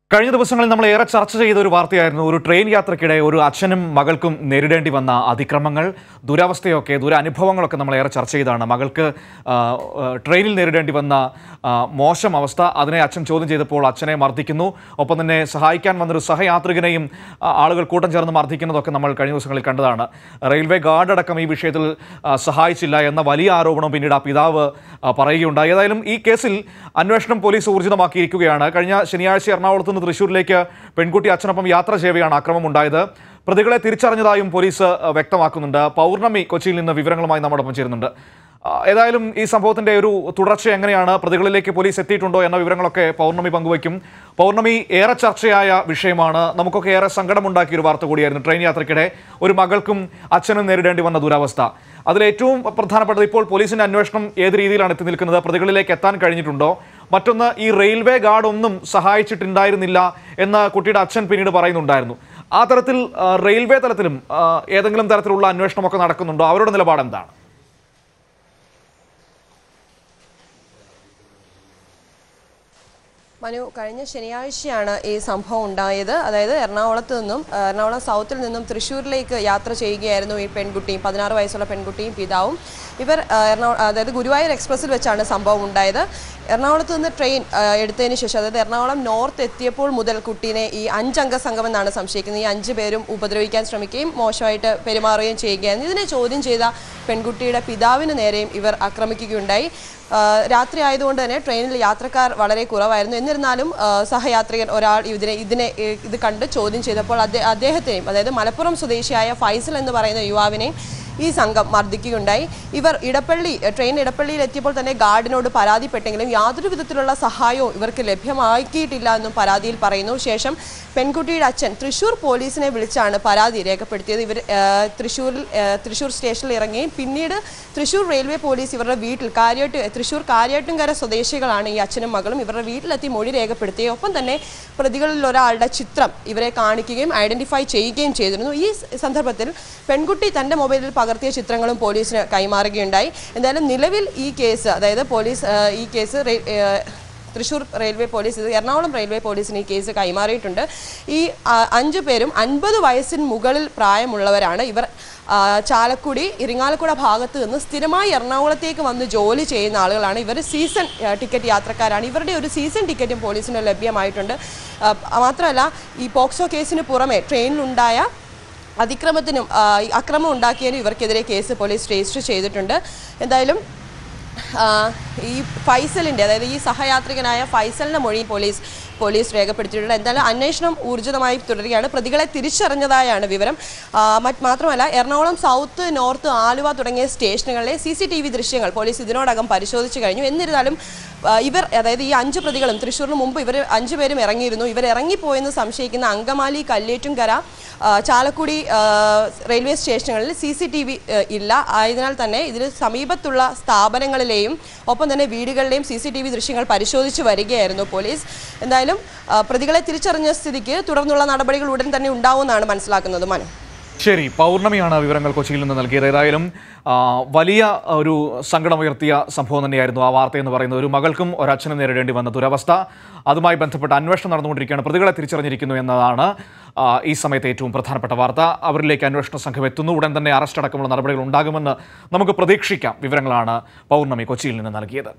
കഴിഞ്ഞ ദിവസങ്ങളിൽ നമ്മൾ ഏറെ ചർച്ച ചെയ്ത ഒരു വാർത്തയായിരുന്നു ഒരു ട്രെയിൻ യാത്രയ്ക്കിടെ ഒരു അച്ഛനും മകൾക്കും നേരിടേണ്ടി വന്ന അതിക്രമങ്ങൾ ദുരവസ്ഥയൊക്കെ ദുരനുഭവങ്ങളൊക്കെ നമ്മൾ ഏറെ ചർച്ച ചെയ്താണ് മകൾക്ക് ആ, ആ, ട്രെയിനിൽ നേരിടേണ്ടി വന്ന ആ, മോശം അവസ്ഥ അതിനെ അച്ഛൻ ചോദ്യം ചെയ്തപ്പോൾ അച്ഛനെ മർദ്ദിക്കുന്നു ഒപ്പം തന്നെ സഹായിക്കാൻ വന്നൊരു സഹയാത്രികനെയും ആ, ആളുകൾ കൂട്ടം ചേർന്ന് മർദ്ദിക്കുന്നതൊക്കെ നമ്മൾ കഴിഞ്ഞ ദിവസങ്ങളിൽ കണ്ടതാണ് റെയിൽവേ ഗാർഡ് അടക്കം ഈ വിഷയത്തിൽ ആ, സഹായിച്ചില്ല എന്ന വലിയ ആരോപണം പിന്നീട് ആ പിതാവ് ആ, പറയുകയുണ്ടായി ഏതായാലും ഈ കേസിൽ അന്വേഷണം പോലീസ് ഊർജിതമാക്കിയിരിക്കുകയാണ് കഴിഞ്ഞ ശനിയാഴ്ച എറണാകുളത്ത് നിന്ന് തൃശ്ശൂരിലേക്ക് പെൺകുട്ടി അച്ഛനൊപ്പം യാത്ര ചെയ്യവെയാണ് ആക്രമം ഉണ്ടായത് പ്രതികളെ തിരിച്ചറിഞ്ഞതായും പോലീസ് ആ, വ്യക്തമാക്കുന്നുണ്ട് പൗർണമി കൊച്ചിയിൽ നിന്ന് വിവരങ്ങളുമായി നമ്മോടൊപ്പം ചേരുന്നുണ്ട് ആ, ഏതായാലും ഈ സംഭവത്തിന്റെ ഒരു തുടർച്ച എങ്ങനെയാണ് പ്രതികളിലേക്ക് പോലീസ് എത്തിയിട്ടുണ്ടോ എന്ന വിവരങ്ങളൊക്കെ പൗർണമി പങ്കുവയ്ക്കും പൗർണമി ഏറെ ചർച്ചയായ വിഷയമാണ് നമുക്കൊക്കെ ഏറെ സങ്കടമുണ്ടാക്കിയ ഒരു വാർത്ത കൂടിയായിരുന്നു ട്രെയിൻ യാത്രയ്ക്കിടെ ഒരു മകൾക്കും അച്ഛനും നേരിടേണ്ടി വന്ന ദുരവസ്ഥ അതിൽ ഏറ്റവും പ്രധാനപ്പെട്ടത് ഇപ്പോൾ പോലീസിന്റെ അന്വേഷണം ഏത് രീതിയിലാണ് എത്തി നിൽക്കുന്നത് പ്രതികളിലേക്ക് എത്താൻ കഴിഞ്ഞിട്ടുണ്ടോ മറ്റൊന്ന് ഈ റെയിൽവേ ഗാർഡ് ഒന്നും സഹായിച്ചിട്ടുണ്ടായിരുന്നില്ല എന്ന് കുട്ടിയുടെ അച്ഛൻ പിന്നീട് പറയുന്നുണ്ടായിരുന്നു ആ തരത്തിൽ ആ, റെയിൽവേ തലത്തിലും ആ, ഏതെങ്കിലും തരത്തിലുള്ള അന്വേഷണമൊക്കെ നടക്കുന്നുണ്ടോ അവരുടെ നിലപാട് എന്താണ് മനു കഴിഞ്ഞ ശനിയാഴ്ചയാണ് ഈ സംഭവം ഉണ്ടായത് അതായത് എറണാകുളത്ത് നിന്നും ആ, എറണാകുളം സൗത്തിൽ നിന്നും തൃശ്ശൂരിലേക്ക് യാത്ര ചെയ്യുകയായിരുന്നു ഈ പെൺകുട്ടിയും പതിനാറ് വയസ്സുള്ള പെൺകുട്ടിയും പിതാവും ഇവർ ആ, എറണാകുളം അതായത് ഗുരുവായൂർ എക്സ്പ്രസ്സിൽ വെച്ചാണ് സംഭവം ഉണ്ടായത് എറണാകുളത്ത് നിന്ന് ട്രെയിൻ ആ, എടുത്തതിന് ശേഷം അതായത് എറണാകുളം നോർത്ത് എത്തിയപ്പോൾ മുതൽ കുട്ടീനെ ഈ അഞ്ചംഗ സംഘം എന്നാണ് സംശയിക്കുന്നത് ഈ അഞ്ച് പേരും ഉപദ്രവിക്കാൻ ശ്രമിക്കുകയും മോശമായിട്ട് പെരുമാറുകയും ചെയ്യുകയായിരുന്നു ഇതിനെ ചോദ്യം ചെയ്ത പെൺകുട്ടിയുടെ പിതാവിന് നേരെയും ഇവർ ആക്രമിക്കുകയുണ്ടായി ആ, രാത്രി ആയതുകൊണ്ട് തന്നെ ട്രെയിനിൽ യാത്രക്കാർ വളരെ കുറവായിരുന്നു എന്നിരുന്നാലും ആ, സഹയാത്രികൻ ഒരാൾ ഇതിനെ ഇതിനെ ഏ, ഇത് കണ്ട് ചോദ്യം ചെയ്തപ്പോൾ അദ്ദേഹ അദ്ദേഹത്തെയും അതായത് മലപ്പുറം സ്വദേശിയായ ഫൈസൽ എന്ന് പറയുന്ന യുവാവിനെയും ഈ സംഘം മർദ്ദിക്കുകയുണ്ടായി ഇവർ ഇടപ്പള്ളി എ, ട്രെയിൻ ഇടപ്പള്ളിയിൽ എത്തിയപ്പോൾ തന്നെ ഗാർഡിനോട് പരാതിപ്പെട്ടെങ്കിലും യാതൊരു വിധത്തിലുള്ള സഹായവും ഇവർക്ക് ലഭ്യമാക്കിയിട്ടില്ല എന്നും പരാതിയിൽ പറയുന്നു ശേഷം പെൺകുട്ടിയുടെ അച്ഛൻ തൃശൂർ പോലീസിനെ വിളിച്ചാണ് പരാതി രേഖപ്പെടുത്തിയത് ഇവർ ആ, തൃശൂരിൽ ആ, തൃശൂർ സ്റ്റേഷനിൽ ഇറങ്ങി പിന്നീട് തൃശൂർ റെയിൽവേ പോലീസ് ഇവരുടെ വീട്ടിൽ കാര്യമായിട്ട് തൃശൂർ കാര്യാട്ടുംകര സ്വദേശികളാണ് ഈ അച്ഛനും മകളും ഇവരുടെ വീട്ടിലെത്തി മൊഴി രേഖപ്പെടുത്തുകയും ഒപ്പം തന്നെ പ്രതികളിൽ ഒരാളുടെ ചിത്രം ഇവരെ കാണിക്കുകയും ഐഡന്റിഫൈ ചെയ്യുകയും ചെയ്തിരുന്നു ഈ സ- സന്ദർഭത്തിൽ പെൺകുട്ടി തന്റെ മൊബൈലിൽ പകർത്തിയ ചിത്രങ്ങളും പോലീസിന് കൈമാറുകയുണ്ടായി എന്തായാലും നിലവിൽ ഈ കേസ് അതായത് പോലീസ് ആ, ഈ കേസ് റെയിൽ- ആ, തൃശൂർ റെയിൽവേ പോലീസ് ഇത് എറണാകുളം റെയിൽവേ പോലീസിന് ഈ കേസ് കൈമാറിയിട്ടുണ്ട് ഈ ആ, അഞ്ചു പേരും അൻപത് വയസ്സിന് മുകളിൽ പ്രായമുള്ളവരാണ് ഇവർ ആ, ചാലക്കുടി ഇരിങ്ങാലക്കുട ഭാഗത്ത് നിന്ന് സ്ഥിരമായി എറണാകുളത്തേക്ക് വന്ന് ജോലി ചെയ്യുന്ന ആളുകളാണ് ഇവർ സീസൺ ആ, ടിക്കറ്റ് യാത്രക്കാരാണ് ഇവരുടെ ഒരു സീസൺ ടിക്കറ്റും പോലീസിന് ലഭ്യമായിട്ടുണ്ട് ആ, മാത്രമല്ല ഈ പോക്സോ കേസിന് പുറമെ ട്രെയിനിലുണ്ടായ അതിക്രമത്തിനും ആ, ഈ അക്രമം ഉണ്ടാക്കിയതിനും ഇവർക്കെതിരെ കേസ് പോലീസ് രജിസ്റ്റർ ചെയ്തിട്ടുണ്ട് എന്തായാലും ആ, ഈ ഫൈസലിൻ്റെ അതായത് ഈ സഹയാത്രികനായ ഫൈസലിൻ്റെ മൊഴി പോലീസ് പോലീസ് രേഖപ്പെടുത്തിയിട്ടുണ്ട് എന്തായാലും അന്വേഷണം ഊർജിതമായി തുടരുകയാണ് പ്രതികളെ തിരിച്ചറിഞ്ഞതായാണ് വിവരം ആ, മറ്റ് മാത്രമല്ല എറണാകുളം സൗത്ത് നോർത്ത് ആലുവ തുടങ്ങിയ സ്റ്റേഷനുകളിലെ സി സി ടി വി ദൃശ്യങ്ങൾ പോലീസ് ഇതിനോടകം പരിശോധിച്ചു കഴിഞ്ഞു എന്നിരുന്നാലും ആ, ഇവർ അതായത് ഈ അഞ്ച് പ്രതികളും തൃശ്ശൂരിന് മുമ്പ് ഇവർ അഞ്ചു പേരും ഇറങ്ങിയിരുന്നു ഇവർ ഇറങ്ങിപ്പോയെന്ന് സംശയിക്കുന്ന അങ്കമാലി കല്ലേറ്റുംകര ആ, ചാലക്കുടി ആ, റെയിൽവേ സ്റ്റേഷനുകളിൽ സി സി ടി വി ഇല്ല ആയതിനാൽ തന്നെ ഇതിന് സമീപത്തുള്ള സ്ഥാപനങ്ങളിലെയും ഒപ്പം തന്നെ വീടുകളിലെയും സി സി ടി വി ദൃശ്യങ്ങൾ പരിശോധിച്ച് വരികയായിരുന്നു പോലീസ് എന്തായാലും ആ, പ്രതികളെ തിരിച്ചറിഞ്ഞ സ്ഥിതിക്ക് തുടർന്നുള്ള നടപടികൾ ഉടൻ തന്നെ ഉണ്ടാവുമെന്നാണ് മനസ്സിലാക്കുന്നത് മനു ശരി പൗർണമിയാണ് വിവരങ്ങൾ കൊച്ചിയിൽ നിന്ന് നൽകിയത് ഏതായാലും ആ, വലിയ ഒരു സങ്കടമുയർത്തിയ സംഭവം തന്നെയായിരുന്നു ആ വാർത്ത എന്ന് പറയുന്നത് ഒരു മകൾക്കും ഒരച്ഛനും നേരിടേണ്ടി വന്ന ദുരവസ്ഥ അതുമായി ബന്ധപ്പെട്ട അന്വേഷണം നടന്നുകൊണ്ടിരിക്കുകയാണ് പ്രതികളെ തിരിച്ചറിഞ്ഞിരിക്കുന്നു എന്നതാണ് ആ, ഈ സമയത്ത് ഏറ്റവും പ്രധാനപ്പെട്ട വാർത്ത അവരിലേക്ക് അന്വേഷണ സംഘം എത്തുന്നു ഉടൻ തന്നെ അറസ്റ്റ് അടക്കമുള്ള നടപടികൾ ഉണ്ടാകുമെന്ന് നമുക്ക് പ്രതീക്ഷിക്കാം വിവരങ്ങളാണ് പൗർണമി കൊച്ചിയിൽ നിന്ന് നൽകിയത്